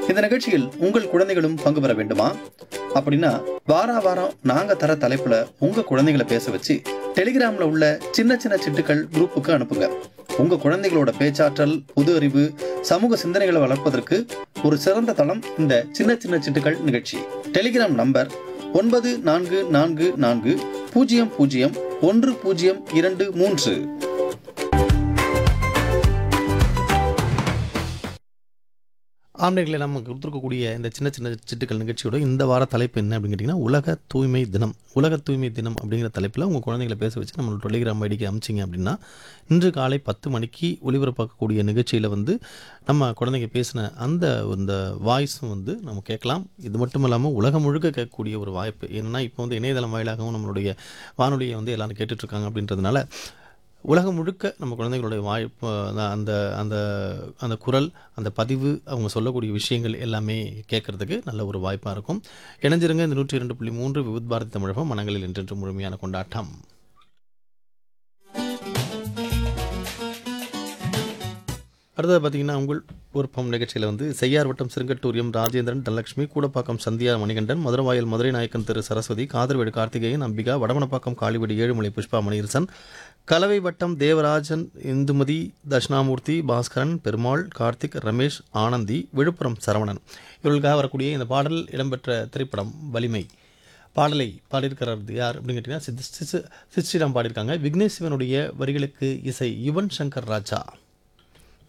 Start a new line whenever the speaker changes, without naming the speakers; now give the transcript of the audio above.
இந்த நிகழ்ச்சியில் உங்கள் குழந்தைகளும் பங்கு பெற வேண்டுமா அப்படின்னா வாரா வாரம் நாங்க தர தலைப்புல உங்க குழந்தைகளை பேச வச்சு டெலிகிராம்ல உள்ள சின்ன சின்ன சிட்டுக்கள் குரூப்புக்கு அனுப்புங்க உங்க குழந்தைகளோட பேச்சாற்றல் புது அறிவு சமூக சிந்தனைகளை வளர்ப்பதற்கு ஒரு சிறந்த தளம் இந்த சின்ன சின்ன சிட்டுக்கள் நிகழ்ச்சி டெலிகிராம் நம்பர் ஒன்பது நான்கு நான்கு நான்கு பூஜ்ஜியம் பூஜ்ஜியம் ஒன்று பூஜ்ஜியம் இரண்டு மூன்று
ஆண்டைகளை நம்ம கொடுத்துருக்கக்கூடிய இந்த சின்ன சின்ன சிட்டுக்கள் நிகழ்ச்சியோட இந்த வார தலைப்பு என்ன அப்படின்னு கேட்டிங்கன்னா உலக தூய்மை தினம் உலக தூய்மை தினம் அப்படிங்கிற தலைப்பில் உங்கள் குழந்தைகளை பேச வச்சு நம்ம டெலிகிராம் ஐடிக்கு அமிச்சிங்க அப்படின்னா இன்று காலை பத்து மணிக்கு ஒளிபரப்பாக்கக்கூடிய நிகழ்ச்சியில் வந்து நம்ம குழந்தைங்க பேசின அந்த இந்த வாய்ஸும் வந்து நம்ம கேட்கலாம் இது மட்டும் இல்லாமல் உலகம் முழுக்க கேட்கக்கூடிய ஒரு வாய்ப்பு என்னென்னா இப்போ வந்து இணையதளம் வாயிலாகவும் நம்மளுடைய வானொலியை வந்து எல்லாரும் கேட்டுட்ருக்காங்க அப்படின்றதுனால உலகம் முழுக்க நம்ம குழந்தைகளுடைய வாய்ப்பு அந்த அந்த அந்த குரல் அந்த பதிவு அவங்க சொல்லக்கூடிய விஷயங்கள் எல்லாமே கேட்கறதுக்கு நல்ல ஒரு வாய்ப்பாக இருக்கும் இணைஞ்சிருங்க இந்த நூற்றி இரண்டு புள்ளி மூன்று விவித் பாரதி தமிழகம் மனங்களில் என்றென்று முழுமையான கொண்டாட்டம் அடுத்தது பார்த்தீங்கன்னா உங்கள் விருப்பம் நிகழ்ச்சியில் வந்து செய்யார் வட்டம் சிறுங்கட்டூரியம் ராஜேந்திரன் தனலட்சுமி கூடப்பாக்கம் சந்தியா மணிகண்டன் மதுரவாயல் மதுரை நாயக்கன் திரு சரஸ்வதி காதர்வேடு கார்த்திகேயன் அம்பிகா வடமணப்பாக்கம் காளிவடி ஏழுமலை புஷ்பா மணிரசன் கலவை வட்டம் தேவராஜன் இந்துமதி தட்சிணாமூர்த்தி பாஸ்கரன் பெருமாள் கார்த்திக் ரமேஷ் ஆனந்தி விழுப்புரம் சரவணன் இவர்களுக்காக வரக்கூடிய இந்த பாடல் இடம்பெற்ற திரைப்படம் வலிமை பாடலை பாடியிருக்கிறார் யார் அப்படின்னு கேட்டிங்கன்னா சித் சித் சித் ஸ்ரீராம் பாடியிருக்காங்க விக்னேஷ் சிவனுடைய வரிகளுக்கு இசை யுவன் சங்கர் ராஜா